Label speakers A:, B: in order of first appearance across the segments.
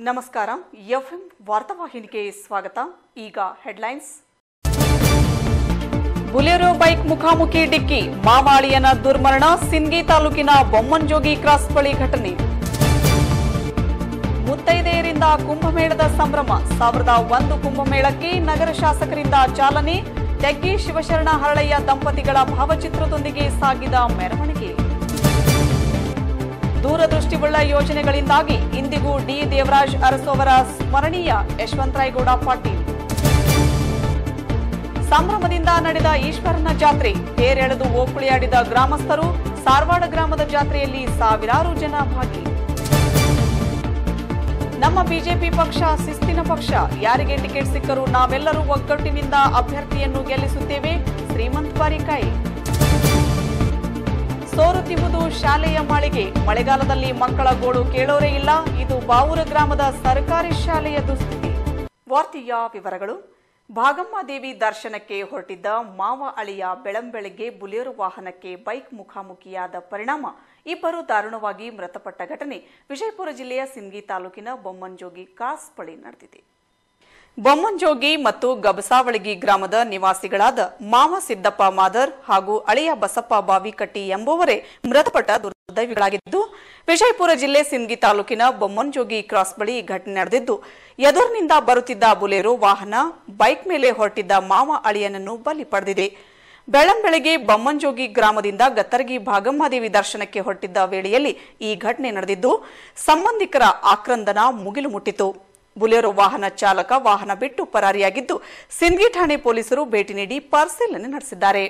A: ನಮಸ್ಕಾರ ಎಫ್ಎಂ ವಾರ್ತಾವಾಹಿನಿಗೆ ಸ್ವಾಗತ ಈಗ ಹೆಡ್ಲೈನ್ಸ್ ಬುಲೆರೋ ಬೈಕ್ ಮುಖಾಮುಖಿ ಡಿಕ್ಕಿ ಮಾವಾಳಿಯನ ದುರ್ಮರಣ ಸಿಂಗಿ ತಾಲೂಕಿನ ಬೊಮ್ಮಂಜೋಗಿ ಕ್ರಾಸ್ ಬಳಿ ಘಟನೆ ಮುತ್ತೈದೆಯರಿಂದ ಕುಂಭಮೇಳದ ಸಂಭ್ರಮ ಸಾವಿರದ ಒಂದು ಕುಂಭಮೇಳಕ್ಕೆ ನಗರ ಶಾಸಕರಿಂದ ಚಾಲನೆ ತೆಗ್ಗಿ ಶಿವಶರಣ ಹರಳಯ್ಯ ದಂಪತಿಗಳ ಭಾವಚಿತ್ರದೊಂದಿಗೆ ಸಾಗಿದ ಮೆರವಣಿಗೆ ದೂರದೃಷ್ಟಿವುಳ್ಳ ಯೋಜನೆಗಳಿಂದಾಗಿ ಇಂದಿಗೂ ಡಿ ದೇವರಾಜ್ ಅರಸು ಅವರ ಸ್ಮರಣೀಯ ಯಶವಂತರಾಯಗೌಡ ಪಾಟೀಲ್ ಸಂಭ್ರಮದಿಂದ ನಡೆದ ಈಶ್ವರನ ಜಾತ್ರೆ ತೇರೆಳೆದು ಓಕುಳಿಯಾಡಿದ ಗ್ರಾಮಸ್ಥರು ಸಾರವಾಡ ಗ್ರಾಮದ ಜಾತ್ರೆಯಲ್ಲಿ ಸಾವಿರಾರು ಜನ ಭಾಗಿ ನಮ್ಮ ಬಿಜೆಪಿ ಪಕ್ಷ ಶಿಸ್ತಿನ ಪಕ್ಷ ಯಾರಿಗೆ ಟಿಕೆಟ್ ಸಿಕ್ಕರೂ ನಾವೆಲ್ಲರೂ ಒಗ್ಗಟ್ಟಿನಿಂದ ಅಭ್ಯರ್ಥಿಯನ್ನು ಗೆಲ್ಲಿಸುತ್ತೇವೆ ಶ್ರೀಮಂತ್ ಬಾರಿಕಾಯಿ ಸೋರುತ್ತಿರುವುದು ಶಾಲೆಯ ಮಾಳಿಗೆ ಮಳೆಗಾಲದಲ್ಲಿ ಮಕ್ಕಳ ಗೋಳು ಕೇಳೋರೇ ಇಲ್ಲ ಇದು ಬಾವೂರ ಗ್ರಾಮದ ಸರ್ಕಾರಿ ಶಾಲೆಯ ದುಸ್ಥಿತಿ ವಾರ್ತೆಯ ವಿವರಗಳು ಭಾಗಮ್ಮ ದೇವಿ ದರ್ಶನಕ್ಕೆ ಹೊರಟಿದ್ದ ಮಾವ ಅಳಿಯ ಬೆಳಂಬೆಳಗ್ಗೆ ಬುಲೆರೋ ವಾಹನಕ್ಕೆ ಬೈಕ್ ಮುಖಾಮುಖಿಯಾದ ಪರಿಣಾಮ ಇಬ್ಬರು ದಾರುಣವಾಗಿ ಮೃತಪಟ್ಟ ಘಟನೆ ವಿಜಯಪುರ ಜಿಲ್ಲೆಯ ಸಿಂಗಿ ತಾಲೂಕಿನ ಬೊಮ್ಮಂಜೋಗಿ ಕ್ರಾಸ್ ಬಳಿ ನಡೆದಿದೆ ಬೊಮ್ಮಂಜೋಗಿ ಮತ್ತು ಗಬಸಾವಳಗಿ ಗ್ರಾಮದ ನಿವಾಸಿಗಳಾದ ಮಾವ ಸಿದ್ದಪ್ಪ ಮಾದರ್ ಹಾಗೂ ಅಳಿಯ ಬಸಪ್ಪ ಬಾವಿಕಟ್ಟಿ ಎಂಬುವರೇ ಮೃತಪಟ್ಟ ದುರ್ದೈವಿಗಳಾಗಿದ್ದು ವಿಜಯಪುರ ಜಿಲ್ಲೆ ಸಿಂಗಿ ತಾಲೂಕಿನ ಬೊಮ್ಮಂಜೋಗಿ ಕ್ರಾಸ್ ಬಳಿ ಈ ಘಟನೆ ನಡೆದಿದ್ದು ಎದುರಿನಿಂದ ಬರುತ್ತಿದ್ದ ಬುಲೆರೋ ವಾಹನ ಬೈಕ್ ಮೇಲೆ ಹೊರಟಿದ್ದ ಮಾವ ಅಳಿಯನನ್ನು ಬಲಿ ಪಡೆದಿದೆ ಬೆಳಂಬೆಳಗ್ಗೆ ಬೊಮ್ಮಂಜೋಗಿ ಗ್ರಾಮದಿಂದ ಗತ್ತರಗಿ ಭಾಗಮ್ಮದೇವಿ ದರ್ಶನಕ್ಕೆ ಹೊರಟಿದ್ದ ವೇಳೆಯಲ್ಲಿ ಈ ಘಟನೆ ನಡೆದಿದ್ದು ಸಂಬಂಧಿಕರ ಆಕ್ರಂದನ ಮುಗಿಲು ಮುಟ್ಟಿತು ಬುಲೆರೋ ವಾಹನ ಚಾಲಕ ವಾಹನ ಬಿಟ್ಟು ಪರಾರಿಯಾಗಿದ್ದು ಸಿಂದಗಿ ಠಾಣೆ ಪೊಲೀಸರು ಭೇಟಿ ನೀಡಿ ಪರಿಶೀಲನೆ ನಡೆಸಿದ್ದಾರೆ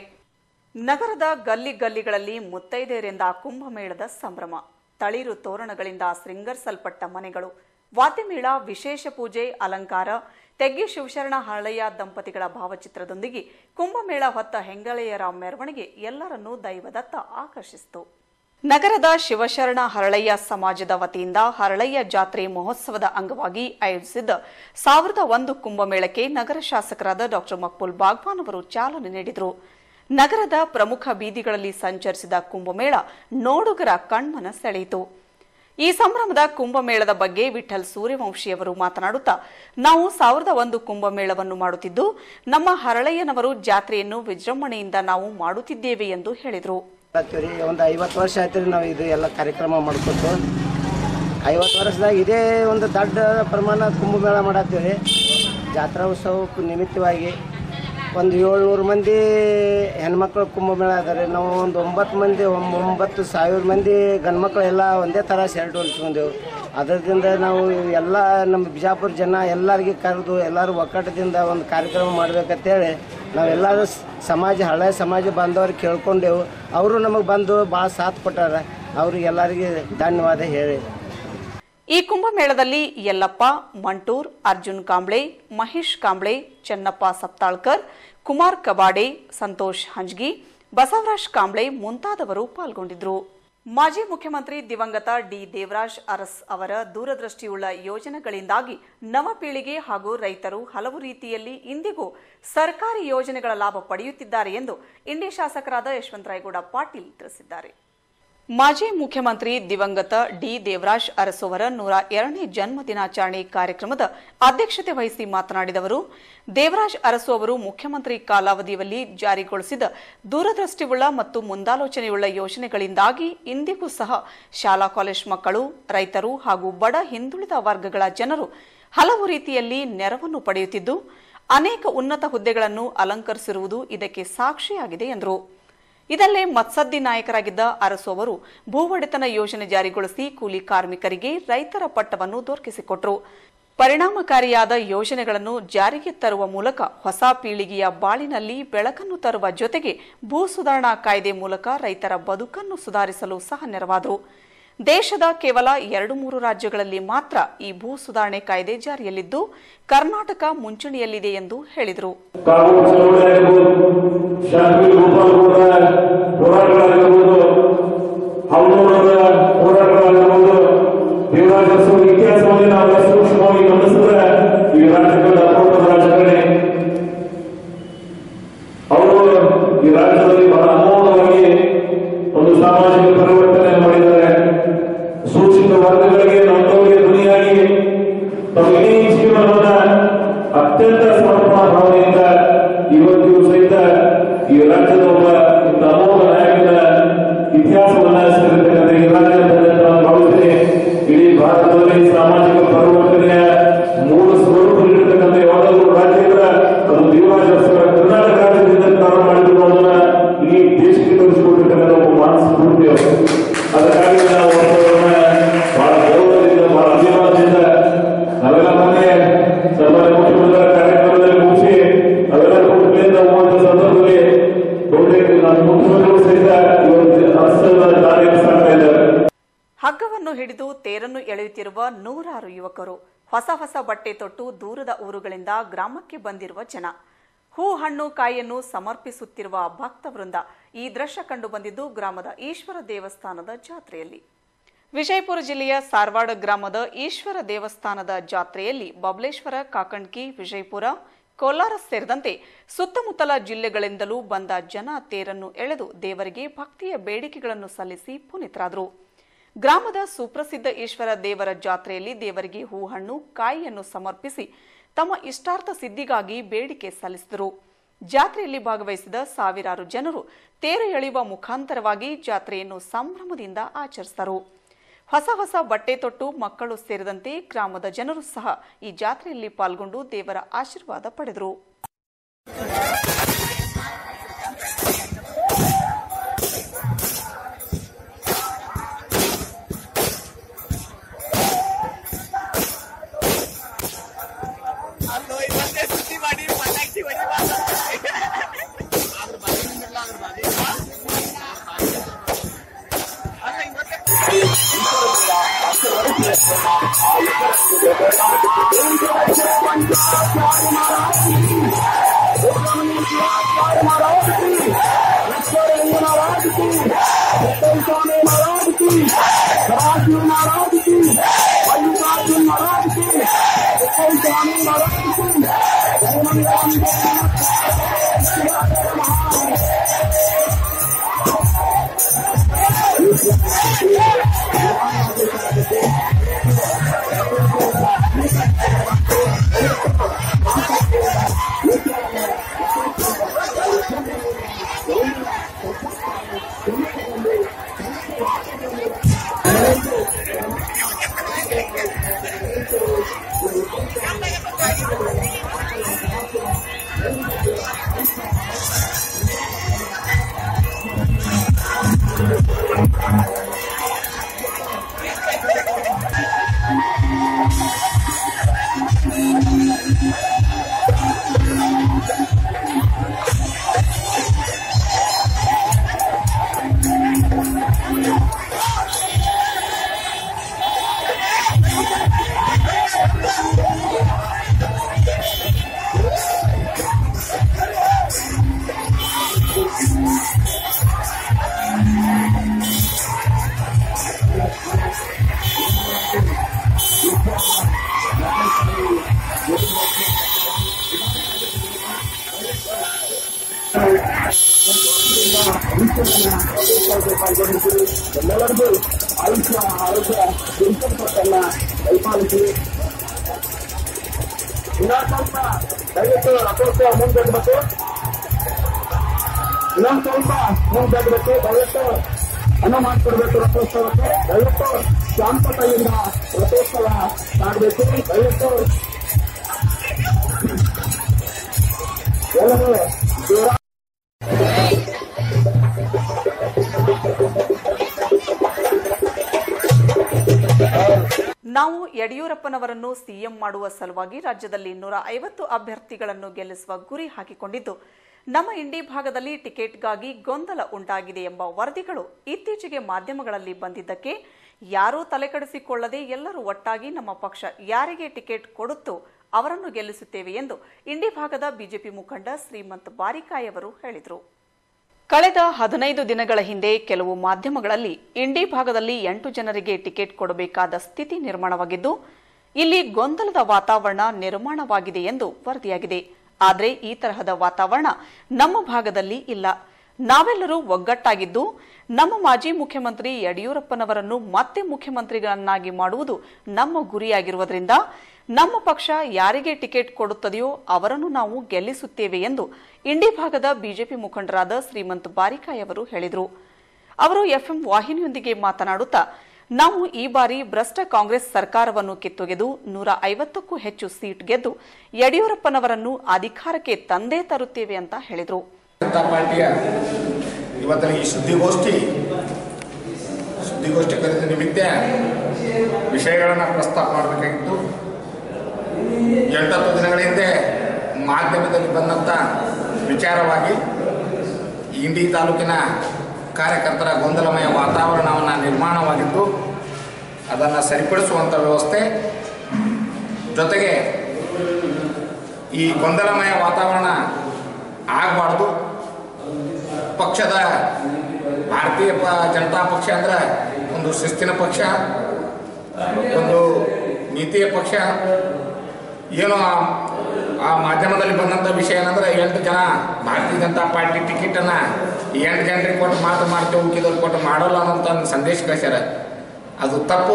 A: ನಗರದ ಗಲ್ಲಿ ಗಲ್ಲಿಗಳಲ್ಲಿ ಮುತ್ತೈದೆಯರಿಂದ ಕುಂಭಮೇಳದ ಸಂಭ್ರಮ ತಳಿರು ತೋರಣಗಳಿಂದ ಶೃಂಗರಿಸಲ್ಪಟ್ಟ ಮನೆಗಳು ವಾದ್ಯಮೇಳ ವಿಶೇಷ ಪೂಜೆ ಅಲಂಕಾರ ತೆಗ್ಗಿ ಶಿವಶರಣ ಹರಳಯ್ಯ ದಂಪತಿಗಳ ಭಾವಚಿತ್ರದೊಂದಿಗೆ ಕುಂಭಮೇಳ ಹೊತ್ತ ಹೆಂಗಳೆಯರ ಮೆರವಣಿಗೆ ಎಲ್ಲರನ್ನೂ ದೈವದತ್ತ ಆಕರ್ಷಿಸಿತು ನಗರದ ಶಿವಶರಣ ಹರಳಯ್ಯ ಸಮಾಜದ ವತಿಯಿಂದ ಹರಳಯ್ಯ ಜಾತ್ರೆ ಮಹೋತ್ಸವದ ಅಂಗವಾಗಿ ಆಯೋಜಿಸಿದ್ದ ಸಾವಿರದ ಒಂದು ಕುಂಭಮೇಳಕ್ಕೆ ನಗರ ಶಾಸಕರಾದ ಡಾ ಮಕ್ಬುಲ್ ಬಾಗ್ವಾನ್ ಅವರು ಚಾಲನೆ ನೀಡಿದರು ನಗರದ ಪ್ರಮುಖ ಬೀದಿಗಳಲ್ಲಿ ಸಂಚರಿಸಿದ ಕುಂಭಮೇಳ ನೋಡುಗರ ಕಣ್ಮನ ಸೆಳೆಯಿತು ಈ ಸಂಭ್ರಮದ ಕುಂಭಮೇಳದ ಬಗ್ಗೆ ವಿಠಲ್ ಸೂರ್ಯವಂಶಿಯವರು ಮಾತನಾಡುತ್ತಾ ನಾವು ಸಾವಿರದ ಒಂದು ಕುಂಭಮೇಳವನ್ನು ಮಾಡುತ್ತಿದ್ದು ನಮ್ಮ ಹರಳಯ್ಯನವರು ಜಾತ್ರೆಯನ್ನು ವಿಜೃಂಭಣೆಯಿಂದ ನಾವು ಮಾಡುತ್ತಿದ್ದೇವೆ ಎಂದು ಹೇಳಿದರು
B: ಮಾಡ್ತೀವಿ ರೀ ಒಂದು ಐವತ್ತು ವರ್ಷ ಆಯ್ತು ರೀ ನಾವು ಇದು ಎಲ್ಲ ಕಾರ್ಯಕ್ರಮ ಮಾಡ್ಕೊತು ಐವತ್ತು ವರ್ಷದಾಗ ಇದೇ ಒಂದು ದೊಡ್ಡ ಪ್ರಮಾಣ ಕುಂಭಮೇಳ ಮಾಡತ್ತೀವಿ ರೀ ಜಾತ್ರಾ ಉತ್ಸವಕ್ಕೆ ನಿಮಿತ್ತವಾಗಿ ಒಂದು ಏಳ್ನೂರು ಮಂದಿ ಹೆಣ್ಮಕ್ಳು ಕುಂಭಮೇಳ ಅದಾರೆ ನಾವು ಒಂದು ಒಂಬತ್ತು ಮಂದಿ ಒಂಬ- ಒಂಬತ್ತು ಸಾವಿರ ಮಂದಿ ಗಂಡ್ಮಕ್ಳು ಎಲ್ಲ ಒಂದೇ ಥರ ಶರ್ಟ್ ಹೊಲ್ಸ್ಕೊಂಡೆವು ಅದರಿಂದ ನಾವು ಎಲ್ಲ ನಮ್ಮ ಬಿಜಾಪುರ ಜನ ಎಲ್ಲರಿಗೆ ಕರೆದು ಎಲ್ಲರೂ ಒಕ್ಕಟ್ಟದಿಂದ ಒಂದು ಕಾರ್ಯಕ್ರಮ ಮಾಡ್ಬೇಕಂತೇಳಿ ನಾವೆಲ್ಲರೂ ಸ್- ಸಮಾಜ ಹಳೆ ಸಮಾಜ ಬಾಂಧವ್ರಿಗೆ ಕೇಳ್ಕೊಂಡೆವು ಅವರು ನಮಗೆ ಬಂದು ಭಾಳ ಸಾಥ್ ಕೊಟ್ಟಾರ ಅವ್ರಿಗೆ ಎಲ್ಲರಿಗೆ ಧನ್ಯವಾದ ಹೇಳಿ
A: ಈ ಕುಂಭಮೇಳದಲ್ಲಿ ಯಲ್ಲಪ್ಪ ಮಂಟೂರ್ ಅರ್ಜುನ್ ಕಾಂಬ್ಳೆ ಮಹೇಶ್ ಕಾಂಬ್ಳೆ ಚೆನ್ನಪ್ಪ ಸಪ್ತಾಳ್ಕರ್ ಕುಮಾರ್ ಕಬಾಡೆ ಸಂತೋಷ್ ಹಂಜ್ಗಿ ಬಸವರಾಜ್ ಕಾಂಬ್ಳೆ ಮುಂತಾದವರು ಪಾಲ್ಗೊಂಡಿದ್ದರು ಮಾಜಿ ಮುಖ್ಯಮಂತ್ರಿ ದಿವಂಗತ ಡಿ ದೇವರಾಜ್ ಅರಸ್ ಅವರ ದೂರದೃಷ್ಟಿಯುಳ್ಳ ಯೋಜನೆಗಳಿಂದಾಗಿ ನವ ಪೀಳಿಗೆ ಹಾಗೂ ರೈತರು ಹಲವು ರೀತಿಯಲ್ಲಿ ಇಂದಿಗೂ ಸರ್ಕಾರಿ ಯೋಜನೆಗಳ ಲಾಭ ಪಡೆಯುತ್ತಿದ್ದಾರೆ ಎಂದು ಇಂಡಿ ಶಾಸಕರಾದ ಯಶವಂತರಾಯಗೌಡ ಪಾಟೀಲ್ ತಿಳಿಸಿದ್ದಾರೆ ಮಾಜಿ ಮುಖ್ಯಮಂತ್ರಿ ದಿವಂಗತ ಡಿ ದೇವರಾಜ್ ಅರಸು ಅವರ ನೂರ ಎರಡನೇ ಜನ್ಮ ದಿನಾಚರಣೆ ಕಾರ್ಯಕ್ರಮದ ಅಧ್ಯಕ್ಷತೆ ವಹಿಸಿ ಮಾತನಾಡಿದವರು ದೇವರಾಜ್ ಅರಸು ಅವರು ಮುಖ್ಯಮಂತ್ರಿ ಕಾಲಾವಧಿಯಲ್ಲಿ ಜಾರಿಗೊಳಿಸಿದ ದೂರದೃಷ್ಟಿವುಳ್ಳ ಮತ್ತು ಮುಂದಾಲೋಚನೆಯುಳ್ಳ ಯೋಜನೆಗಳಿಂದಾಗಿ ಇಂದಿಗೂ ಸಹ ಶಾಲಾ ಕಾಲೇಜ್ ಮಕ್ಕಳು ರೈತರು ಹಾಗೂ ಬಡ ಹಿಂದುಳಿದ ವರ್ಗಗಳ ಜನರು ಹಲವು ರೀತಿಯಲ್ಲಿ ನೆರವನ್ನು ಪಡೆಯುತ್ತಿದ್ದು ಅನೇಕ ಉನ್ನತ ಹುದ್ದೆಗಳನ್ನು ಅಲಂಕರಿಸಿರುವುದು ಇದಕ್ಕೆ ಸಾಕ್ಷಿಯಾಗಿದೆ ಎಂದರು ಇದಲ್ಲೇ ಮತ್ಸದ್ದಿ ನಾಯಕರಾಗಿದ್ದ ಅರಸು ಅವರು ಭೂ ಒಡೆತನ ಯೋಜನೆ ಜಾರಿಗೊಳಿಸಿ ಕೂಲಿ ಕಾರ್ಮಿಕರಿಗೆ ರೈತರ ಪಟ್ಟವನ್ನು ದೊರಕಿಸಿಕೊಟ್ರು ಪರಿಣಾಮಕಾರಿಯಾದ ಯೋಜನೆಗಳನ್ನು ಜಾರಿಗೆ ತರುವ ಮೂಲಕ ಹೊಸ ಪೀಳಿಗೆಯ ಬಾಳಿನಲ್ಲಿ ಬೆಳಕನ್ನು ತರುವ ಜೊತೆಗೆ ಭೂ ಸುಧಾರಣಾ ಕಾಯ್ದೆ ಮೂಲಕ ರೈತರ ಬದುಕನ್ನು ಸುಧಾರಿಸಲು ಸಹ ನೆರವಾದರು ದೇಶದ ಕೇವಲ ಎರಡು ಮೂರು ರಾಜ್ಯಗಳಲ್ಲಿ ಮಾತ್ರ ಈ ಭೂ ಸುಧಾರಣೆ ಕಾಯ್ದೆ ಜಾರಿಯಲ್ಲಿದ್ದು ಕರ್ನಾಟಕ ಮುಂಚೂಣಿಯಲ್ಲಿದೆ ಎಂದು ಹೇಳಿದರು
C: ಕಾನೂನು ಚಳವಳಿ ಆಗಿರ್ಬೋದು ಶಾಂತಿ ಗೋಪಾಲಗೌಡರ ಹೋರಾಟಗಳಾಗಿರ್ಬೋದು ಅವನವರ ಹೋರಾಟಗಳಾಗಿರ್ಬೋದು ದೇವರಾಜ ಅರಸು ಇತಿಹಾಸವಾಗಿ ನಾವು ಸೂಕ್ಷ್ಮವಾಗಿ ಗಮನಿಸಿದ್ರೆ ಈ ರಾಜ್ಯದ ಅಪರೂಪದ ರಾಜಕಾರಣಿ ಅವರು ಈ ರಾಜ್ಯದಲ್ಲಿ ಬಹಳ ಅಮೋಘವಾಗಿ ಒಂದು ಸಾಮಾಜಿಕ ಪರಿವರ್ತನೆ ಮಾಡಿದ್ದಾರೆ ಸೂಚಿತ ವರ್ಗಗಳಿಗೆ ನೊಂದವರಿಗೆ ಧ್ವನಿಯಾಗಿ ಅತ್ಯಂತ ಸಮರ್ಪಣಾ ಭಾವನೆಯಿಂದ ಇವತ್ತಿಗೂ ಸಹಿತ ಈ ರಾಜ್ಯದ ಒಬ್ಬ ಇಂಥ ಅಮೋಘ ನಾಯಕನ ಇತಿಹಾಸವನ್ನ ಸೇರಿರ್ತಕ್ಕಂಥ ಈ ರಾಜ್ಯ ಅಂತ ನಾನು ಭಾವಿಸ್ತೀನಿ ಇಡೀ ಭಾರತದಲ್ಲಿ ಸಾಮಾಜಿಕ ಪರಿವರ್ತನೆಯ ಮೂಲ ಸ್ವರೂಪದಲ್ಲಿರ್ತಕ್ಕಂಥ ಯಾವುದಾದ್ರೂ ರಾಜ್ಯ ಇದ್ರೆ ಅದು ದೇವಾಜೋತ್ಸವ ಕರ್ನಾಟಕ ರಾಜ್ಯದಿಂದ ಪ್ರಾರಂಭ ಮಾಡಿದ್ರು ಅನ್ನೋದನ್ನ ಇಡೀ ದೇಶಕ್ಕೆ ತೋರಿಸಿಕೊಟ್ಟಿರ್ತಕ್ಕಂಥ ಒಬ್ಬ ಮಾನಸ ಸ್ಫೂರ್ತಿ ಅವರು ಅದಕ್ಕಾಗಿ ನಾವು ಅವರನ್ನ ಬಹಳ ಗೌರವದಿಂದ ಬಹಳ ಅಭಿಮಾನದಿಂದ ನಾವೆಲ್ಲ ಮೊನ್ನೆ ಸನ್ಮಾನ್ಯ ಮುಖ್ಯಮಂತ್ರಿಗಳ ಕಾರ್ಯಕ್ರಮದಲ್ಲಿ ಮುಗಿಸಿ ಅವೆಲ್ಲ ಕುಟುಂಬದಿಂದ ಹೋಗುವಂತ ಸಂದರ್ಭದಲ್ಲಿ ಬಹುತೇಕ ನಮ್ಮ ಮುಖ್ಯಮಂತ್ರಿಗಳು ಸಹಿತ ಇವತ್ತು ಅರಸನ್ನ ಕಾರ್ಯನಿರ್ವಹಿಸ್ತಾ ಇದ್ದಾರೆ
A: ಹಗ್ಗವನ್ನು ಹಿಡಿದು ತೇರನ್ನು ಎಳೆಯುತ್ತಿರುವ ನೂರಾರು ಯುವಕರು ಹೊಸ ಹೊಸ ಬಟ್ಟೆ ತೊಟ್ಟು ದೂರದ ಊರುಗಳಿಂದ ಗ್ರಾಮಕ್ಕೆ ಬಂದಿರುವ ಜನ ಹೂ ಹಣ್ಣು ಕಾಯಿಯನ್ನು ಸಮರ್ಪಿಸುತ್ತಿರುವ ಭಕ್ತವೃಂದ ಈ ದೃಶ್ಯ ಕಂಡು ಬಂದಿದ್ದು ಗ್ರಾಮದ ಈಶ್ವರ ದೇವಸ್ಥಾನದ ಜಾತ್ರೆಯಲ್ಲಿ ವಿಜಯಪುರ ಜಿಲ್ಲೆಯ ಸಾರವಾಡ ಗ್ರಾಮದ ಈಶ್ವರ ದೇವಸ್ಥಾನದ ಜಾತ್ರೆಯಲ್ಲಿ ಬಬಲೇಶ್ವರ ಕಾಕಂಡ್ಕಿ ವಿಜಯಪುರ ಕೋಲಾರ ಸೇರಿದಂತೆ ಸುತ್ತಮುತ್ತಲ ಜಿಲ್ಲೆಗಳಿಂದಲೂ ಬಂದ ಜನ ತೇರನ್ನು ಎಳೆದು ದೇವರಿಗೆ ಭಕ್ತಿಯ ಬೇಡಿಕೆಗಳನ್ನು ಸಲ್ಲಿಸಿ ಪುನೀತರಾದರು ಗ್ರಾಮದ ಸುಪ್ರಸಿದ್ಧ ಈಶ್ವರ ದೇವರ ಜಾತ್ರೆಯಲ್ಲಿ ದೇವರಿಗೆ ಹೂಹಣ್ಣು ಕಾಯಿಯನ್ನು ಸಮರ್ಪಿಸಿ ತಮ್ಮ ಇಷ್ಟಾರ್ಥ ಸಿದ್ಧಿಗಾಗಿ ಬೇಡಿಕೆ ಸಲ್ಲಿಸಿದರು ಜಾತ್ರೆಯಲ್ಲಿ ಭಾಗವಹಿಸಿದ ಸಾವಿರಾರು ಜನರು ತೇರು ಎಳೆಯುವ ಮುಖಾಂತರವಾಗಿ ಜಾತ್ರೆಯನ್ನು ಸಂಭ್ರಮದಿಂದ ಆಚರಿಸಿದರು ಹೊಸ ಹೊಸ ಬಟ್ಟೆ ತೊಟ್ಟು ಮಕ್ಕಳು ಸೇರಿದಂತೆ ಗ್ರಾಮದ ಜನರು ಸಹ ಈ ಜಾತ್ರೆಯಲ್ಲಿ ಪಾಲ್ಗೊಂಡು ದೇವರ ಆಶೀರ್ವಾದ ಪಡೆದರು
D: ದಯವಿಟ್ಟು ರಥೋತ್ಸವ ಮುಂದೆಡ್ಬೇಕು ಇನ್ನೊಂದು ಸ್ವಲ್ಪ ಮುಂದೆಡ್ಬೇಕು ದಯವಿಟ್ಟು ಅನ್ನ ಮಾಡಿಕೊಡ್ಬೇಕು ರಥೋತ್ಸವಕ್ಕೆ ದಯವಿಟ್ಟು ಶಾಂತತೆಯಿಂದ ರಥೋತ್ಸವ ಮಾಡಬೇಕು ದಯವಿಟ್ಟು ಎಲ್ಲರೂ ದೂರ
A: ನಾವು ಯಡಿಯೂರಪ್ಪನವರನ್ನು ಸಿಎಂ ಮಾಡುವ ಸಲುವಾಗಿ ರಾಜ್ಯದಲ್ಲಿ ನೂರ ಐವತ್ತು ಅಭ್ಯರ್ಥಿಗಳನ್ನು ಗೆಲ್ಲಿಸುವ ಗುರಿ ಹಾಕಿಕೊಂಡಿದ್ದು ನಮ್ಮ ಇಂಡಿ ಭಾಗದಲ್ಲಿ ಟಿಕೆಟ್ಗಾಗಿ ಗೊಂದಲ ಉಂಟಾಗಿದೆ ಎಂಬ ವರದಿಗಳು ಇತ್ತೀಚೆಗೆ ಮಾಧ್ಯಮಗಳಲ್ಲಿ ಬಂದಿದ್ದಕ್ಕೆ ಯಾರೂ ತಲೆಕೆಡಿಸಿಕೊಳ್ಳದೆ ಎಲ್ಲರೂ ಒಟ್ಟಾಗಿ ನಮ್ಮ ಪಕ್ಷ ಯಾರಿಗೆ ಟಿಕೆಟ್ ಕೊಡುತ್ತೋ ಅವರನ್ನು ಗೆಲ್ಲಿಸುತ್ತೇವೆ ಎಂದು ಇಂಡಿ ಭಾಗದ ಬಿಜೆಪಿ ಮುಖಂಡ ಶ್ರೀಮಂತ್ ಬಾರಿಕಾಯ್ ಅವರು ಹೇಳಿದರು ಕಳೆದ ಹದಿನೈದು ದಿನಗಳ ಹಿಂದೆ ಕೆಲವು ಮಾಧ್ಯಮಗಳಲ್ಲಿ ಇಂಡಿ ಭಾಗದಲ್ಲಿ ಎಂಟು ಜನರಿಗೆ ಟಿಕೆಟ್ ಕೊಡಬೇಕಾದ ಸ್ಥಿತಿ ನಿರ್ಮಾಣವಾಗಿದ್ದು ಇಲ್ಲಿ ಗೊಂದಲದ ವಾತಾವರಣ ನಿರ್ಮಾಣವಾಗಿದೆ ಎಂದು ವರದಿಯಾಗಿದೆ ಆದರೆ ಈ ತರಹದ ವಾತಾವರಣ ನಮ್ಮ ಭಾಗದಲ್ಲಿ ಇಲ್ಲ ನಾವೆಲ್ಲರೂ ಒಗ್ಗಟ್ಟಾಗಿದ್ದು ನಮ್ಮ ಮಾಜಿ ಮುಖ್ಯಮಂತ್ರಿ ಯಡಿಯೂರಪ್ಪನವರನ್ನು ಮತ್ತೆ ಮುಖ್ಯಮಂತ್ರಿಗಳನ್ನಾಗಿ ಮಾಡುವುದು ನಮ್ಮ ಗುರಿಯಾಗಿರುವುದರಿಂದ ನಮ್ಮ ಪಕ್ಷ ಯಾರಿಗೆ ಟಿಕೆಟ್ ಕೊಡುತ್ತದೆಯೋ ಅವರನ್ನು ನಾವು ಗೆಲ್ಲಿಸುತ್ತೇವೆ ಎಂದು ಇಂಡಿ ಭಾಗದ ಬಿಜೆಪಿ ಮುಖಂಡರಾದ ಶ್ರೀಮಂತ್ ಬಾರಿಕಾಯ್ ಅವರು ಹೇಳಿದರು ಅವರು ಎಫ್ಎಂ ವಾಹಿನಿಯೊಂದಿಗೆ ಮಾತನಾಡುತ್ತಾ ನಾವು ಈ ಬಾರಿ ಭ್ರಷ್ಟ ಕಾಂಗ್ರೆಸ್ ಸರ್ಕಾರವನ್ನು ಕಿತ್ತೊಗೆದು ನೂರ ಐವತ್ತಕ್ಕೂ ಹೆಚ್ಚು ಸೀಟ್ ಗೆದ್ದು ಯಡಿಯೂರಪ್ಪನವರನ್ನು ಅಧಿಕಾರಕ್ಕೆ ತಂದೇ ತರುತ್ತೇವೆ ಅಂತ ಹೇಳಿದರು
E: ಜನತಾ ಪಾರ್ಟಿಯ ಇವತ್ತಿನ ಈ ಸುದ್ದಿಗೋಷ್ಠಿ ಸುದ್ದಿಗೋಷ್ಠಿ ಕರೆದ ನಿಮಿತ್ತ ವಿಷಯಗಳನ್ನು ಪ್ರಸ್ತಾಪ ಮಾಡಬೇಕಾಗಿತ್ತು ಎಂಟತ್ತು ದಿನಗಳ ಹಿಂದೆ ಮಾಧ್ಯಮದಲ್ಲಿ ಬಂದಂಥ ವಿಚಾರವಾಗಿ ಇಂಡಿ ತಾಲೂಕಿನ ಕಾರ್ಯಕರ್ತರ ಗೊಂದಲಮಯ ವಾತಾವರಣವನ್ನು ನಿರ್ಮಾಣವಾಗಿದ್ದು ಅದನ್ನು ಸರಿಪಡಿಸುವಂಥ ವ್ಯವಸ್ಥೆ ಜೊತೆಗೆ ಈ ಗೊಂದಲಮಯ ವಾತಾವರಣ ಆಗಬಾರ್ದು ಪಕ್ಷದ ಭಾರತೀಯ ಪ ಜನತಾ ಪಕ್ಷ ಅಂದ್ರೆ ಒಂದು ಶಿಸ್ತಿನ ಪಕ್ಷ ಒಂದು ನೀತಿಯ ಪಕ್ಷ ಏನು ಆ- ಆ ಮಾಧ್ಯಮದಲ್ಲಿ ಬಂದಂಥ ವಿಷಯ ಏನಂದ್ರೆ ಎಂಟು ಜನ ಭಾರತೀಯ ಜನತಾ ಪಾರ್ಟಿ ಟಿಕೆಟನ್ನು ಈ ಎಂಟು ಜನರಿಗೆ ಕೊಟ್ಟು ಮಾತು ಮಾಡ್ತೇವೆ ಉಕ್ಕಿದವ್ರು ಕೊಟ್ಟು ಮಾಡೋಲ್ಲ ಅನ್ನೋಂಥ ಒಂದು ಸಂದೇಶ ಕಳಿಸ್ಯಾರ ಅದು ತಪ್ಪು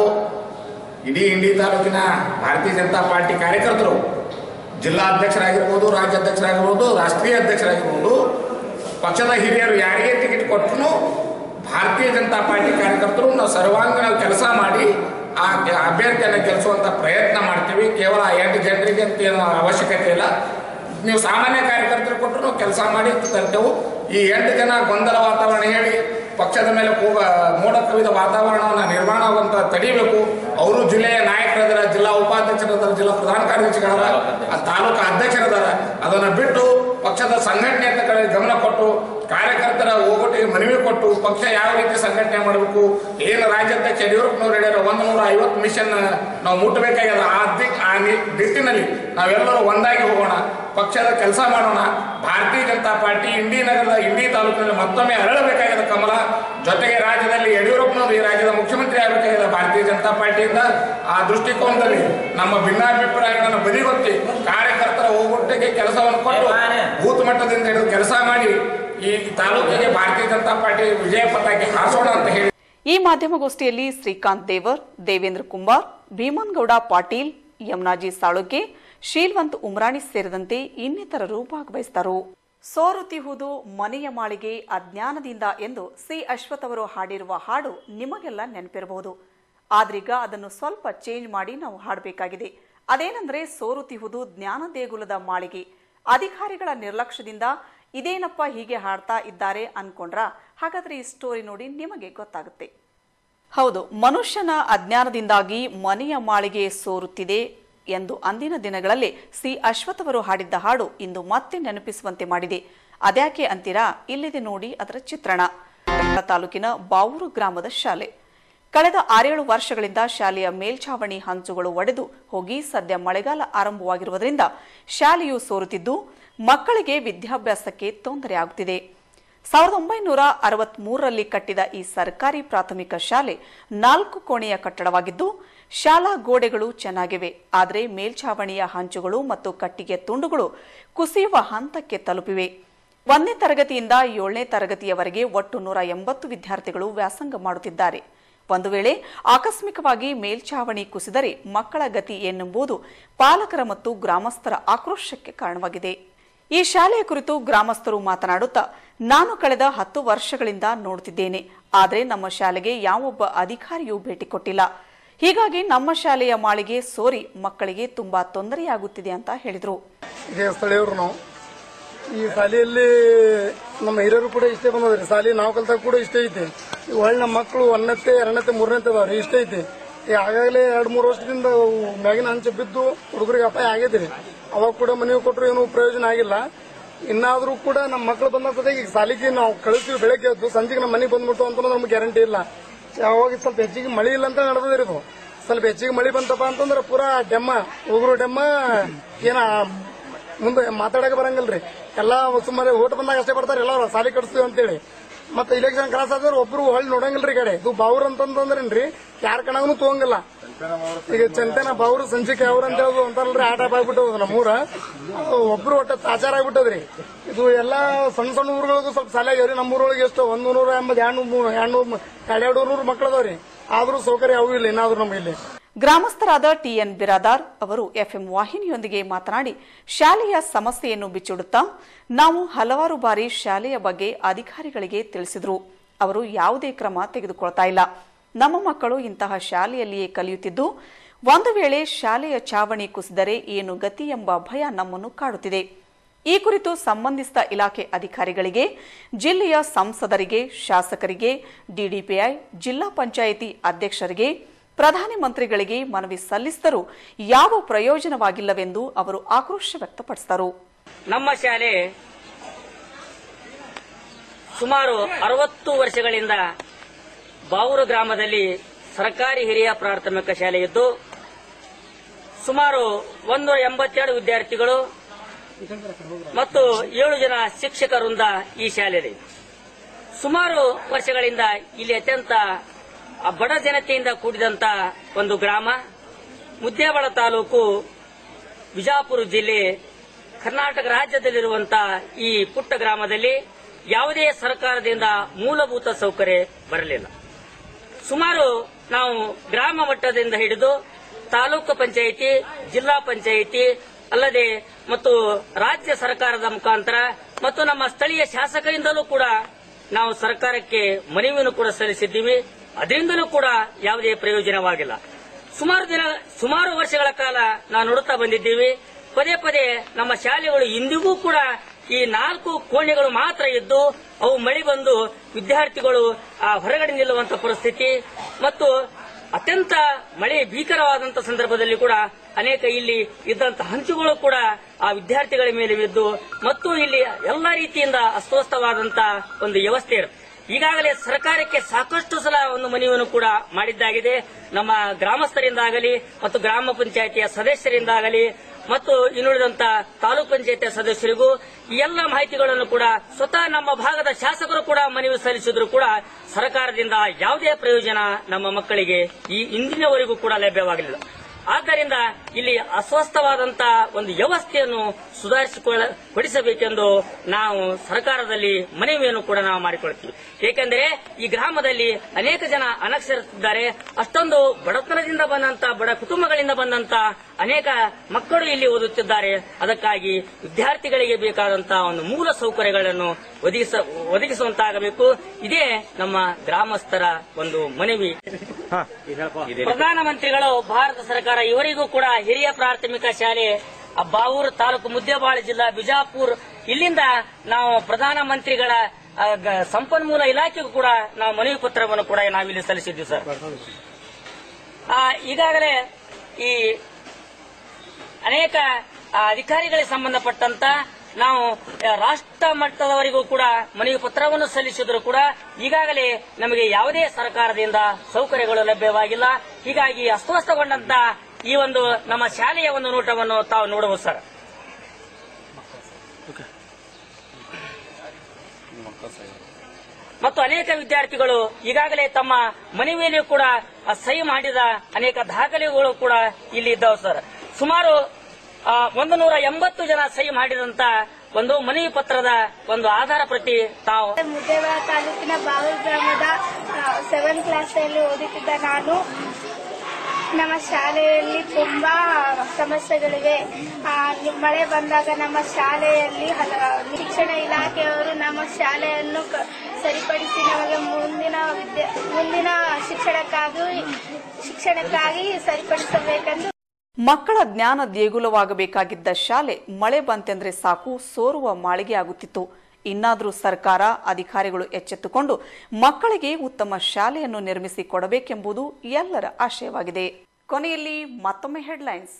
E: ಇಡೀ ಇಂಡಿ ತಾಲೂಕಿನ ಭಾರತೀಯ ಜನತಾ ಪಾರ್ಟಿ ಕಾರ್ಯಕರ್ತರು ಜಿಲ್ಲಾ ಅಧ್ಯಕ್ಷರಾಗಿರ್ಬೋದು ರಾಜ್ಯ ಅಧ್ಯಕ್ಷರಾಗಿರ್ಬೋದು ರಾಷ್ಟ್ರೀಯ ಅಧ್ಯಕ್ಷರಾಗಿರ್ಬೋದು ಪಕ್ಷದ ಹಿರಿಯರು ಯಾರಿಗೆ ಟಿಕೆಟ್ ಕೊಟ್ಟರು ಭಾರತೀಯ ಜನತಾ ಪಾರ್ಟಿ ಕಾರ್ಯಕರ್ತರು ನಾವು ಸರ್ವಾಂಗಣ ಕೆಲಸ ಮಾಡಿ ಆ ಅಭ್ಯರ್ಥಿಯನ್ನು ಗೆಲ್ಲಿಸುವಂಥ ಪ್ರಯತ್ನ ಮಾಡ್ತೀವಿ ಕೇವಲ ಎಂಟು ಜನರಿಗೆ ಅಂತ ಏನು ಅವಶ್ಯಕತೆ ಇಲ್ಲ ನೀವು ಸಾಮಾನ್ಯ ಕಾರ್ಯಕರ್ತರು ಕೊಟ್ಟರು ನಾವು ಕೆಲಸ ಮಾಡಿ ತರ್ತೇವೆ ಈ ಎಂಟು ಜನ ಗೊಂದಲ ವಾತಾವರಣ ಹೇಳಿ ಪಕ್ಷದ ಮೇಲೆ ಕೂಗ ಮೋಡ ಕವಿದ ವಾತಾವರಣವನ್ನು ನಿರ್ಮಾಣ ಆಗುವಂತ ತಡಿಬೇಕು ಅವರು ಜಿಲ್ಲೆಯ ನಾಯಕರದಾರ ಜಿಲ್ಲಾ ಉಪಾಧ್ಯಕ್ಷರದಾರ ಜಿಲ್ಲಾ ಪ್ರಧಾನ ಕಾರ್ಯದರ್ಶಿಗಳಾರ ಆ ತಾಲೂಕು ಅಧ್ಯಕ್ಷರದಾರ ಅದನ್ನು ಬಿಟ್ಟು ಪಕ್ಷದ ಸಂಘಟನೆ ಅಂತ ಕಡೆ ಗಮನ ಕೊಟ್ಟು ಕಾರ್ಯಕರ್ತರ ಹೋಗೋಟಿಗೆ ಮನವಿ ಕೊಟ್ಟು ಪಕ್ಷ ಯಾವ ರೀತಿ ಸಂಘಟನೆ ಮಾಡಬೇಕು ಏನು ರಾಜ್ಯಾಧ್ಯಕ್ಷ ಯಡಿಯೂರಪ್ಪನವ್ರು ಹೇಳ್ಯಾರ ಒಂದು ನೂರ ಐವತ್ತು ಮಿಷನ್ ನಾವು ಮುಟ್ಟಬೇಕಾಗ್ಯದ ಆ ದಿಕ್ ಆ ನಿ- ನಿಟ್ಟಿನಲ್ಲಿ ನಾವೆಲ್ಲರೂ ಒಂದಾಗಿ ಹೋಗೋಣ ಪಕ್ಷದ ಕೆಲಸ ಮಾಡೋಣ ಭಾರತೀಯ ಜನತಾ ಪಾರ್ಟಿ ಇಂಡಿ ನಗರದ ಇಂಡಿ ತಾಲೂಕಿನಲ್ಲಿ ಮತ್ತೊಮ್ಮೆ ಅರಳಬೇಕಾಗಿದೆ ಕಮಲ ಜೊತೆಗೆ ರಾಜ್ಯದಲ್ಲಿ ಯಡಿಯೂರಪ್ಪನವರು ಈ ರಾಜ್ಯದ ಮುಖ್ಯಮಂತ್ರಿ ಆಗಬೇಕಾಗಿದೆ ಭಾರತೀಯ ಜನತಾ ಪಾರ್ಟಿಯಿಂದ ಆ ದೃಷ್ಟಿಕೋನದಲ್ಲಿ ನಮ್ಮ ಭಿನ್ನಾಭಿಪ್ರಾಯಗಳನ್ನು ಬದಿಗೊತ್ತಿ ಕಾರ್ಯಕರ್ತರ ಹೋಗೊಟ್ಟಿಗೆ ಕೆಲಸವನ್ನು ಕೊಟ್ಟು ಬೂತ್ ಮಟ್ಟದಿಂದ ಹಿಡಿದು ಕೆಲಸ ಮಾಡಿ ಈ ತಾಲೂಕಿಗೆ ಭಾರತೀಯ ಜನತಾ ಪಾರ್ಟಿ ವಿಜಯ ಪತಾಕೆ ಹಾರಿಸೋಣ ಅಂತ ಹೇಳಿ
A: ಈ ಮಾಧ್ಯಮಗೋಷ್ಠಿಯಲ್ಲಿ ಶ್ರೀಕಾಂತ್ ದೇವರ್ ದೇವೇಂದ್ರ ಕುಂಬಾರ್ ಭೀಮನ್ಗೌಡ ಪಾಟೀಲ್ ಯಮುನಾಜಿ ಸಾಳುಕೆ ಶೀಲ್ವಂತ್ ಉಮ್ರಾಣಿ ಸೇರಿದಂತೆ ಇನ್ನಿತರರು ಭಾಗವಹಿಸಿದರು ಸೋರುತಿಹುದು ಮನೆಯ ಮಾಳಿಗೆ ಅಜ್ಞಾನದಿಂದ ಎಂದು ಸಿ ಅಶ್ವಥ್ ಅವರು ಹಾಡಿರುವ ಹಾಡು ನಿಮಗೆಲ್ಲ ನೆನಪಿರಬಹುದು ಆದ್ರೀಗ ಅದನ್ನು ಸ್ವಲ್ಪ ಚೇಂಜ್ ಮಾಡಿ ನಾವು ಹಾಡಬೇಕಾಗಿದೆ ಅದೇನೆಂದ್ರೆ ಸೋರುತಿಹುದು ಜ್ಞಾನ ದೇಗುಲದ ಮಾಳಿಗೆ ಅಧಿಕಾರಿಗಳ ನಿರ್ಲಕ್ಷ್ಯದಿಂದ ಇದೇನಪ್ಪ ಹೀಗೆ ಹಾಡ್ತಾ ಇದ್ದಾರೆ ಅನ್ಕೊಂಡ್ರ ಹಾಗಾದ್ರೆ ಈ ಸ್ಟೋರಿ ನೋಡಿ ನಿಮಗೆ ಗೊತ್ತಾಗುತ್ತೆ ಹೌದು ಮನುಷ್ಯನ ಅಜ್ಞಾನದಿಂದಾಗಿ ಮನೆಯ ಮಾಳಿಗೆ ಸೋರುತ್ತಿದೆ ಎಂದು ಅಂದಿನ ದಿನಗಳಲ್ಲಿ ಸಿ ಅಶ್ವಥ್ ಅವರು ಹಾಡಿದ್ದ ಹಾಡು ಇಂದು ಮತ್ತೆ ನೆನಪಿಸುವಂತೆ ಮಾಡಿದೆ ಅದ್ಯಾಕೆ ಅಂತೀರಾ ಇಲ್ಲಿದೆ ನೋಡಿ ಅದರ ಚಿತ್ರಣ ಬೆಳಗಾವಿ ತಾಲೂಕಿನ ಬಾವೂರು ಗ್ರಾಮದ ಶಾಲೆ ಕಳೆದ ಆರೇಳು ವರ್ಷಗಳಿಂದ ಶಾಲೆಯ ಮೇಲ್ಛಾವಣಿ ಹಂಚುಗಳು ಒಡೆದು ಹೋಗಿ ಸದ್ಯ ಮಳೆಗಾಲ ಆರಂಭವಾಗಿರುವುದರಿಂದ ಶಾಲೆಯು ಸೋರುತ್ತಿದ್ದು ಮಕ್ಕಳಿಗೆ ವಿದ್ಯಾಭ್ಯಾಸಕ್ಕೆ ತೊಂದರೆಯಾಗುತ್ತಿದೆ ಸಾವಿರದ ಒಂಬೈನೂರ ಅರವತ್ಮೂರರಲ್ಲಿ ಕಟ್ಟಿದ ಈ ಸರ್ಕಾರಿ ಪ್ರಾಥಮಿಕ ಶಾಲೆ ನಾಲ್ಕು ಕೋಣೆಯ ಕಟ್ಟಡವಾಗಿದ್ದು ಶಾಲಾ ಗೋಡೆಗಳು ಚೆನ್ನಾಗಿವೆ ಆದರೆ ಮೇಲ್ಛಾವಣಿಯ ಹಂಚುಗಳು ಮತ್ತು ಕಟ್ಟಿಗೆ ತುಂಡುಗಳು ಕುಸಿಯುವ ಹಂತಕ್ಕೆ ತಲುಪಿವೆ ಒಂದನೇ ತರಗತಿಯಿಂದ ಏಳನೇ ತರಗತಿಯವರೆಗೆ ಒಟ್ಟು ನೂರ ಎಂಬತ್ತು ವಿದ್ಯಾರ್ಥಿಗಳು ವ್ಯಾಸಂಗ ಮಾಡುತ್ತಿದ್ದಾರೆ ಒಂದು ವೇಳೆ ಆಕಸ್ಮಿಕವಾಗಿ ಮೇಲ್ಛಾವಣಿ ಕುಸಿದರೆ ಮಕ್ಕಳ ಗತಿ ಏನೆಂಬುದು ಪಾಲಕರ ಮತ್ತು ಗ್ರಾಮಸ್ಥರ ಆಕ್ರೋಶಕ್ಕೆ ಕಾರಣವಾಗಿದೆ ಈ ಶಾಲೆಯ ಕುರಿತು ಗ್ರಾಮಸ್ಥರು ಮಾತನಾಡುತ್ತಾ ನಾನು ಕಳೆದ ಹತ್ತು ವರ್ಷಗಳಿಂದ ನೋಡುತ್ತಿದ್ದೇನೆ ಆದರೆ ನಮ್ಮ ಶಾಲೆಗೆ ಯಾವೊಬ್ಬ ಅಧಿಕಾರಿಯೂ ಭೇಟಿ ಕೊಟ್ಟಿಲ್ಲ ಹೀಗಾಗಿ ನಮ್ಮ ಶಾಲೆಯ ಮಾಳಿಗೆ ಸೋರಿ ಮಕ್ಕಳಿಗೆ ತುಂಬಾ ತೊಂದರೆಯಾಗುತ್ತಿದೆ ಅಂತ ಹೇಳಿದರು
F: ಇದೇ ಸ್ಥಳೀಯರು ನಾವು ಈ ಶಾಲೆಯಲ್ಲಿ ನಮ್ಮ ಹಿರಿಯರು ಕೂಡ ಇಷ್ಟೇ ಬಂದದ್ರಿ ಶಾಲೆ ನಾವು ಕಲ್ತಾಗ ಕೂಡ ಇಷ್ಟೇ ಐತಿ ಈ ಒಳ್ಳೆ ನಮ್ಮ ಮಕ್ಕಳು ಒಂದತ್ತೆ ಎರಡನತ್ತೆ ಮೂರನೇತೆ ಅದಾವ್ರಿ ಇಷ್ಟೇ ಐತಿ ಈ ಆಗಾಗಲೇ ಎರಡ್ ಮೂರು ವರ್ಷದಿಂದ ಅವು ಮ್ಯಾಗಿನ ಹಂಚ ಬಿದ್ದು ಹುಡುಗರಿಗೆ ಅಪಾಯ ಆಗೈತ್ರಿ ಅವಾಗ ಕೂಡ ಮನೆಗೆ ಕೊಟ್ಟರು ಏನು ಪ್ರಯೋಜನ ಆಗಿಲ್ಲ ಇನ್ನಾದ್ರೂ ಕೂಡ ನಮ್ಮ ಮಕ್ಕಳು ಬಂದ ಜೊತೆಗೆ ಈಗ ಶಾಲೆಗೆ ನಾವು ಕಳಿಸ್ತೀವಿ ಬೆಳಗ್ಗೆ ಎದ್ದು ಸಂಜೆಗೆ ನಮ್ಮ ಮನೆಗೆ ಬಂದ್ಬಿಟ್ಟು ಅಂತ ನಮ್ಗೆ ಗ್ಯಾರಂಟಿ ಇಲ್ಲ ಯಾವಾಗ ಸ್ವಲ್ಪ ಹೆಚ್ಚಿಗೆ ಮಳಿ ಇಲ್ಲ ಅಂತ ನಡೆದಿರಿ ಇದು ಸ್ವಲ್ಪ ಹೆಚ್ಚಿಗೆ ಮಳಿ ಬಂತಪ್ಪ ಅಂತಂದ್ರೆ ಪೂರಾ ಡೆಮ್ಮ ಉಗುರು ಡೆಮ್ಮ ಏನ ಮುಂದೆ ಮಾತಾಡಕ್ಕೆ ಬರಂಗಿಲ್ರಿ ಎಲ್ಲಾ ಸುಮ್ಮನೆ ಓಟ್ ಬಂದಾಗ ಅಷ್ಟೇ ಬರ್ತಾರೆ ಎಲ್ಲಾರು ಸಾಲಿ ಕಟ್ಸ್ತೀವಿ ಅಂತೇಳಿ ಮತ್ತೆ ಇಲೆಕ್ಷನ್ ಕ್ರಾಸ್ ಆದ್ರೆ ಒಬ್ರು ಹೊಳ್ಳಿ ನೋಡಂಗಿಲ್ರಿ ಈ ಕಡೆ ಇದು ಬಾವ್ರ ಅಂತಂದ್ರೇನ್ರಿ ಯಾರ ಕಣಗೂ ತೋಂಗಿಲ್ಲ ಈಗ ಚಂತನ ಬಾವ್ರು ಸಂಚಿಕೆ ಅವ್ರ ಅಂತ ಹೇಳೋದು ಅಂತಾರಲ್ರಿ ಆ ಟೈಪ್ ಆಗ್ಬಿಟ್ಟದ ನಮ್ಮೂರ ಅದು ಒಬ್ರು ಒಟ್ಟ ಆಚಾರ ಆಗ್ಬಿಟ್ಟದ್ರಿ ಇದು ಎಲ್ಲಾ ಸಣ್ಣ ಸಣ್ಣ ಊರುಗಳಿಗೂ ಸ್ವಲ್ಪ ಸಾಲ ಆಗ್ಯಾವ್ರಿ ನಮ್ಮ ಊರೊಳಗೆ ಎಷ್ಟು ಒಂದ್ ನೂರ ಎಂಬತ್ ಎರಡು ನೂರು ಎರಡು ಎರಡೆರಡು ನೂರು ಮಕ್ಳು ಅದಾವ್ರಿ ಆದ್ರೂ ಸೌಕರ್ಯ ಅವು ಇಲ್ಲ ಏನಾದ್ರು ನಮ್ಗೆ ಇಲ್ಲಿ
A: ಗ್ರಾಮಸ್ಥರಾದ ಟಿಎನ್ ಬಿರಾದಾರ್ ಅವರು ಎಫ್ಎಂ ವಾಹಿನಿಯೊಂದಿಗೆ ಮಾತನಾಡಿ ಶಾಲೆಯ ಸಮಸ್ಯೆಯನ್ನು ಬಿಚ್ಚಿಡುತ್ತಾ ನಾವು ಹಲವಾರು ಬಾರಿ ಶಾಲೆಯ ಬಗ್ಗೆ ಅಧಿಕಾರಿಗಳಿಗೆ ತಿಳಿಸಿದ್ರು ಅವರು ಯಾವುದೇ ಕ್ರಮ ತೆಗೆದುಕೊಳ್ತಾ ಇಲ್ಲ ನಮ್ಮ ಮಕ್ಕಳು ಇಂತಹ ಶಾಲೆಯಲ್ಲಿಯೇ ಕಲಿಯುತ್ತಿದ್ದು ಒಂದು ವೇಳೆ ಶಾಲೆಯ ಚಾವಣಿ ಕುಸಿದರೆ ಏನು ಗತಿ ಎಂಬ ಭಯ ನಮ್ಮನ್ನು ಕಾಡುತ್ತಿದೆ ಈ ಕುರಿತು ಸಂಬಂಧಿಸಿದ ಇಲಾಖೆ ಅಧಿಕಾರಿಗಳಿಗೆ ಜಿಲ್ಲೆಯ ಸಂಸದರಿಗೆ ಶಾಸಕರಿಗೆ ಡಿಡಿಪಿಐ ಜಿಲ್ಲಾ ಪಂಚಾಯಿತಿ ಅಧ್ಯಕ್ಷರಿಗೆ ಪ್ರಧಾನಿ ಮಂತ್ರಿಗಳಿಗೆ ಮನವಿ ಸಲ್ಲಿಸಿದರೂ ಯಾವ ಪ್ರಯೋಜನವಾಗಿಲ್ಲವೆಂದು ಅವರು ಆಕ್ರೋಶ ವ್ಯಕ್ತಪಡಿಸಿದರು
G: ನಮ್ಮ ಶಾಲೆ ಸುಮಾರು ಅರವತ್ತು ವರ್ಷಗಳಿಂದ ಬಾವೂರು ಗ್ರಾಮದಲ್ಲಿ ಸರ್ಕಾರಿ ಹಿರಿಯ ಪ್ರಾಥಮಿಕ ಶಾಲೆಯಿದ್ದು ಸುಮಾರು ಒಂದು ಎಂಬತ್ತೆರಡು ವಿದ್ಯಾರ್ಥಿಗಳು ಮತ್ತು ಏಳು ಜನ ಶಿಕ್ಷಕ ವೃಂದ ಈ ಶಾಲೆಯಲ್ಲಿ ಸುಮಾರು ವರ್ಷಗಳಿಂದ ಇಲ್ಲಿ ಅತ್ಯಂತ ಬಡ ಜನತೆಯಿಂದ ಕೂಡಿದಂತ ಒಂದು ಗ್ರಾಮ ಮುದ್ದೇಬಳ ತಾಲೂಕು ಬಿಜಾಪುರ ಜಿಲ್ಲೆ ಕರ್ನಾಟಕ ರಾಜ್ಯದಲ್ಲಿರುವಂತಹ ಈ ಪುಟ್ಟ ಗ್ರಾಮದಲ್ಲಿ ಯಾವುದೇ ಸರ್ಕಾರದಿಂದ ಮೂಲಭೂತ ಸೌಕರ್ಯ ಬರಲಿಲ್ಲ ಸುಮಾರು ನಾವು ಗ್ರಾಮ ಮಟ್ಟದಿಂದ ಹಿಡಿದು ತಾಲೂಕು ಪಂಚಾಯಿತಿ ಜಿಲ್ಲಾ ಪಂಚಾಯಿತಿ ಅಲ್ಲದೆ ಮತ್ತು ರಾಜ್ಯ ಸರ್ಕಾರದ ಮುಖಾಂತರ ಮತ್ತು ನಮ್ಮ ಸ್ಥಳೀಯ ಶಾಸಕರಿಂದಲೂ ಕೂಡ ನಾವು ಸರ್ಕಾರಕ್ಕೆ ಮನವಿಯನ್ನು ಕೂಡ ಸಲ್ಲಿಸಿದ್ದೀವಿ ಅದರಿಂದಲೂ ಕೂಡ ಯಾವುದೇ ಪ್ರಯೋಜನವಾಗಿಲ್ಲ ಸುಮಾರು ದಿನ ಸುಮಾರು ವರ್ಷಗಳ ಕಾಲ ನಾವು ನೋಡುತ್ತಾ ಬಂದಿದ್ದೀವಿ ಪದೇ ಪದೇ ನಮ್ಮ ಶಾಲೆಗಳು ಇಂದಿಗೂ ಕೂಡ ಈ ನಾಲ್ಕು ಕೋಣೆಗಳು ಮಾತ್ರ ಇದ್ದು ಅವು ಮಳೆ ಬಂದು ವಿದ್ಯಾರ್ಥಿಗಳು ಆ ಹೊರಗಡೆ ನಿಲ್ಲುವಂತ ಪರಿಸ್ಥಿತಿ ಮತ್ತು ಅತ್ಯಂತ ಮಳೆ ಭೀಕರವಾದಂತ ಸಂದರ್ಭದಲ್ಲಿ ಕೂಡ ಅನೇಕ ಇಲ್ಲಿ ಇದ್ದಂತ ಹಂಚುಗಳು ಕೂಡ ಆ ವಿದ್ಯಾರ್ಥಿಗಳ ಮೇಲೆ ಬಿದ್ದು ಮತ್ತು ಇಲ್ಲಿ ಎಲ್ಲಾ ರೀತಿಯಿಂದ ಅಸ್ವಸ್ಥವಾದಂತ ಒಂದು ವ್ಯವಸ್ಥೆ ಇರುತ್ತೆ ಈಗಾಗಲೇ ಸರ್ಕಾರಕ್ಕೆ ಸಾಕಷ್ಟು ಸಲ ಒಂದು ಮನವಿಯನ್ನು ಕೂಡ ಮಾಡಿದ್ದಾಗಿದೆ ನಮ್ಮ ಗ್ರಾಮಸ್ಥರಿಂದಾಗಲಿ ಮತ್ತು ಗ್ರಾಮ ಪಂಚಾಯಿತಿಯ ಸದಸ್ಯರಿಂದಾಗಲಿ ಮತ್ತು ಇನ್ನುಳಿದಂತ ತಾಲೂಕ್ ಪಂಚಾಯತಿಯ ಸದಸ್ಯರಿಗೂ ಈ ಎಲ್ಲ ಮಾಹಿತಿಗಳನ್ನು ಕೂಡ ಸ್ವತಃ ನಮ್ಮ ಭಾಗದ ಶಾಸಕರು ಕೂಡ ಮನವಿ ಸಲ್ಲಿಸಿದ್ರು ಕೂಡ ಸರ್ಕಾರದಿಂದ ಯಾವುದೇ ಪ್ರಯೋಜನ ನಮ್ಮ ಮಕ್ಕಳಿಗೆ ಈ ಇಂದಿನವರೆಗೂ ಕೂಡ ಲಭ್ಯವಾಗಲಿಲ್ಲ ಆದ್ದರಿಂದ ಇಲ್ಲಿ ಅಸ್ವಸ್ಥವಾದಂತ ಒಂದು ವ್ಯವಸ್ಥೆಯನ್ನು ಸುಧಾರಿಸಿಕೊಳ್ಳ ಪಡಿಸಬೇಕೆಂದು ನಾವು ಸರ್ಕಾರದಲ್ಲಿ ಮನವಿಯನ್ನು ಕೂಡ ನಾವು ಮಾಡಿಕೊಳ್ತೀವಿ ಏಕೆಂದರೆ ಈ ಗ್ರಾಮದಲ್ಲಿ ಅನೇಕ ಜನ ಅನಕ್ಷರಿದ್ದಾರೆ ಅಷ್ಟೊಂದು ಬಡತನದಿಂದ ಬಂದಂತ ಬಡ ಕುಟುಂಬಗಳಿಂದ ಬಂದಂತ ಅನೇಕ ಮಕ್ಕಳು ಇಲ್ಲಿ ಓದುತ್ತಿದ್ದಾರೆ ಅದಕ್ಕಾಗಿ ವಿದ್ಯಾರ್ಥಿಗಳಿಗೆ ಬೇಕಾದಂತಹ ಒಂದು ಮೂಲ ಸೌಕರ್ಯಗಳನ್ನು ಒದಗಿಸ ಒದಗಿಸುವಂತಾಗಬೇಕು ಇದೇ ನಮ್ಮ ಗ್ರಾಮಸ್ಥರ ಒಂದು ಮನವಿ ಪ್ರಧಾನಮಂತ್ರಿಗಳು ಭಾರತ ಸರ್ಕಾರ ಇವರಿಗೂ ಕೂಡ ಹಿರಿಯ ಪ್ರಾಥಮಿಕ ಶಾಲೆ ಆ ಬಾವೂರು ತಾಲೂಕು ಮುದ್ದೇಬಾಳ ಜಿಲ್ಲಾ ಬಿಜಾಪುರ್ ಇಲ್ಲಿಂದ ನಾವು ಪ್ರಧಾನಮಂತ್ರಿಗಳ ಆ, ಗ- ಸಂಪನ್ಮೂಲ ಇಲಾಖೆಗೂ ಕೂಡ ನಾವು ಮನವಿ ಪತ್ರವನ್ನು ಕೂಡ ನಾವಿಲ್ಲಿ ಸಲ್ಲಿಸಿದ್ವಿ ಸರ್ ಆ, ಈಗಾಗಲೇ ಈ ಅನೇಕ ಆ, ಅಧಿಕಾರಿಗಳಿಗೆ ಸಂಬಂಧಪಟ್ಟಂತ ನಾವು ಆ, ರಾಷ್ಟ್ರ ಮಟ್ಟದವರೆಗೂ ಕೂಡ ಮನವಿ ಪತ್ರವನ್ನು ಸಲ್ಲಿಸಿದ್ರು ಕೂಡ ಈಗಾಗಲೇ ನಮಗೆ ಯಾವುದೇ ಸರ್ಕಾರದಿಂದ ಸೌಕರ್ಯಗಳು ಲಭ್ಯವಾಗಿಲ್ಲ ಹೀಗಾಗಿ ಅಸ್ವಸ್ಥಗೊಂಡಂತ ಈ ಒಂದು ನಮ್ಮ ಶಾಲೆಯ ಒಂದು ನೋಟವನ್ನು ತಾವು ನೋಡಬಹುದು ಸರ್ ಮತ್ತು ಅನೇಕ ವಿದ್ಯಾರ್ಥಿಗಳು ಈಗಾಗಲೇ ತಮ್ಮ ಮನವಿಯಲ್ಲಿಯೂ ಕೂಡ ಆ, ಸಹಿ ಮಾಡಿದ ಅನೇಕ ದಾಖಲೆಗಳು ಕೂಡ ಇಲ್ಲಿ ಇದ್ದಾವೆ ಸರ್ ಸುಮಾರು ಆ, ಒಂದು ನೂರ ಎಂಬತ್ತು ಜನ ಸಹಿ ಮಾಡಿದಂತ ಒಂದು ಮನವಿ ಪತ್ರದ ಒಂದು ಆಧಾರ ಪ್ರತಿ ತಾವು
H: ಮುದ್ದೇಬೇಳ ತಾಲೂಕಿನ ಬಾವೂರು ಗ್ರಾಮದ ಸೆವೆನ್ ಕ್ಲಾಸಲ್ಲಿ ಓದುತ್ತಿದ್ದ ನಾನು ನಮ್ಮ ಶಾಲೆಯಲ್ಲಿ ತುಂಬಾ ಸಮಸ್ಯೆಗಳಿವೆ ಆ, ಮಳೆ ಬಂದಾಗ ನಮ್ಮ ಶಾಲೆಯಲ್ಲಿ ಹಲ ಶಿಕ್ಷಣ ಇಲಾಖೆಯವರು ನಮ್ಮ ಶಾಲೆಯನ್ನು ಕ- ಸರಿಪಡಿಸಿ ನಮಗೆ ಮುಂದಿನ ವಿದ್ಯೆ ಮುಂದಿನ ಶಿಕ್ಷಣಕ್ಕಾಗಿ ಶಿಕ್ಷಣಕ್ಕಾಗಿ ಸರಿಪಡಿಸಬೇಕೆಂದು
A: ಮಕ್ಕಳ ಜ್ಞಾನ ದೇಗುಲವಾಗಬೇಕಾಗಿದ್ದ ಶಾಲೆ ಮಳೆ ಬಂತೆಂದ್ರೆ ಸಾಕು ಸೋರುವ ಮಾಳಿಗೆ ಆಗುತ್ತಿತ್ತು ಇನ್ನಾದರೂ ಸರ್ಕಾರ ಅಧಿಕಾರಿಗಳು ಎಚ್ಚೆತ್ತುಕೊಂಡು ಮಕ್ಕಳಿಗೆ ಉತ್ತಮ ಶಾಲೆಯನ್ನು ನಿರ್ಮಿಸಿ ಕೊಡಬೇಕೆಂಬುದು ಎಲ್ಲರ ಆಶಯವಾಗಿದೆ ಕೊನೆಯಲ್ಲಿ ಮತ್ತೊಮ್ಮೆ ಹೆಡ್ಲೈನ್ಸ್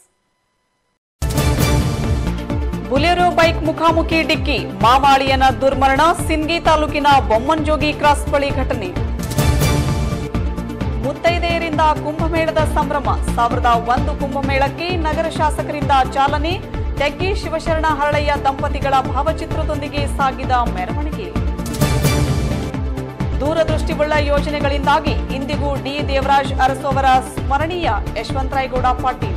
A: ಬುಲೆರೋ ಬೈಕ್ ಮುಖಾಮುಖಿ ಡಿಕ್ಕಿ ಮಾವಾಳಿಯನ ದುರ್ಮರಣ ಸಿಂಗಿ ತಾಲೂಕಿನ ಬೊಮ್ಮನ್ಜೋಗಿ ಕ್ರಾಸ್ ಬಳಿ ಘಟನೆ ಮುತ್ತೈದೆಯರಿಂದ ಕುಂಭಮೇಳದ ಸಂಭ್ರಮ ಸಾವಿರದ ಒಂದು ಕುಂಭಮೇಳಕ್ಕೆ ನಗರ ಶಾಸಕರಿಂದ ಚಾಲನೆ ತೆಗ್ಗಿ ಶಿವಶರಣ ಹರಳಯ್ಯ ದಂಪತಿಗಳ ಭಾವಚಿತ್ರದೊಂದಿಗೆ ಸಾಗಿದ ಮೆರವಣಿಗೆ ದೂರದೃಷ್ಟಿವುಳ್ಳ ಯೋಜನೆಗಳಿಂದಾಗಿ ಇಂದಿಗೂ ಡಿ ದೇವರಾಜ್ ಅರಸು ಅವರ ಸ್ಮರಣೀಯ ಯಶವಂತರಾಯಗೌಡ ಪಾಟೀಲ್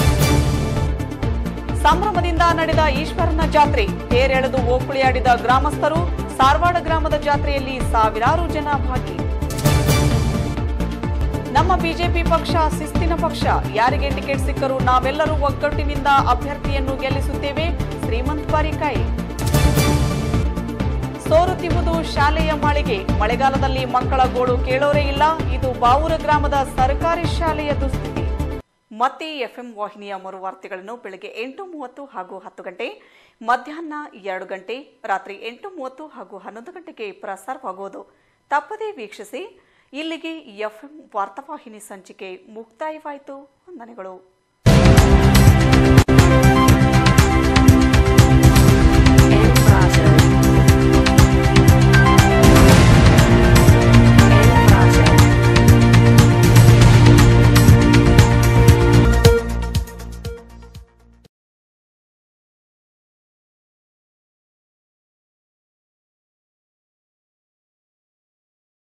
A: ಸಂಭ್ರಮದಿಂದ ನಡೆದ ಈಶ್ವರನ ಜಾತ್ರೆ ತೇರೆಳೆದು ಓಕುಳಿಯಾಡಿದ ಗ್ರಾಮಸ್ಥರು ಸಾರವಾಡ ಗ್ರಾಮದ ಜಾತ್ರೆಯಲ್ಲಿ ಸಾವಿರಾರು ಜನ ಭಾಗಿ ನಮ್ಮ ಬಿಜೆಪಿ ಪಕ್ಷ ಶಿಸ್ತಿನ ಪಕ್ಷ ಯಾರಿಗೆ ಟಿಕೆಟ್ ಸಿಕ್ಕರೂ ನಾವೆಲ್ಲರೂ ಒಗ್ಗಟ್ಟಿನಿಂದ ಅಭ್ಯರ್ಥಿಯನ್ನು ಗೆಲ್ಲಿಸುತ್ತೇವೆ ಶ್ರೀಮಂತ್ ಬಾರಿಕಾಯಿ ಸೋರುತ್ತಿರುವುದು ಶಾಲೆಯ ಮಾಳಿಗೆ ಮಳೆಗಾಲದಲ್ಲಿ ಮಕ್ಕಳ ಗೋಳು ಕೇಳೋರೇ ಇಲ್ಲ ಇದು ಬಾವೂರ ಗ್ರಾಮದ ಸರ್ಕಾರಿ ಶಾಲೆಯ ದುಸ್ಥಿತಿ ಮತ್ತೆ ಎಫ್ಎಂ ವಾಹಿನಿಯ ಮರುವಾರ್ತೆಗಳನ್ನು ಬೆಳಗ್ಗೆ ಎಂಟು ಮೂವತ್ತು ಹಾಗೂ ಹತ್ತು ಗಂಟೆ ಮಧ್ಯಾಹ್ನ ಎರಡು ಗಂಟೆ ರಾತ್ರಿ ಎಂಟು ಮೂವತ್ತು ಹಾಗೂ ಹನ್ನೊಂದು ಗಂಟೆಗೆ ಪ್ರಸಾರವಾಗುವುದು ತಪ್ಪದೇ ವೀಕ್ಷಿಸಿ ಇಲ್ಲಿಗೆ ಎಫ್ಎಂ ವಾರ್ತಾವಾಹಿನಿ ಸಂಚಿಕೆ ಮುಕ್ತಾಯವಾಯಿತು ವಂದನೆಗಳು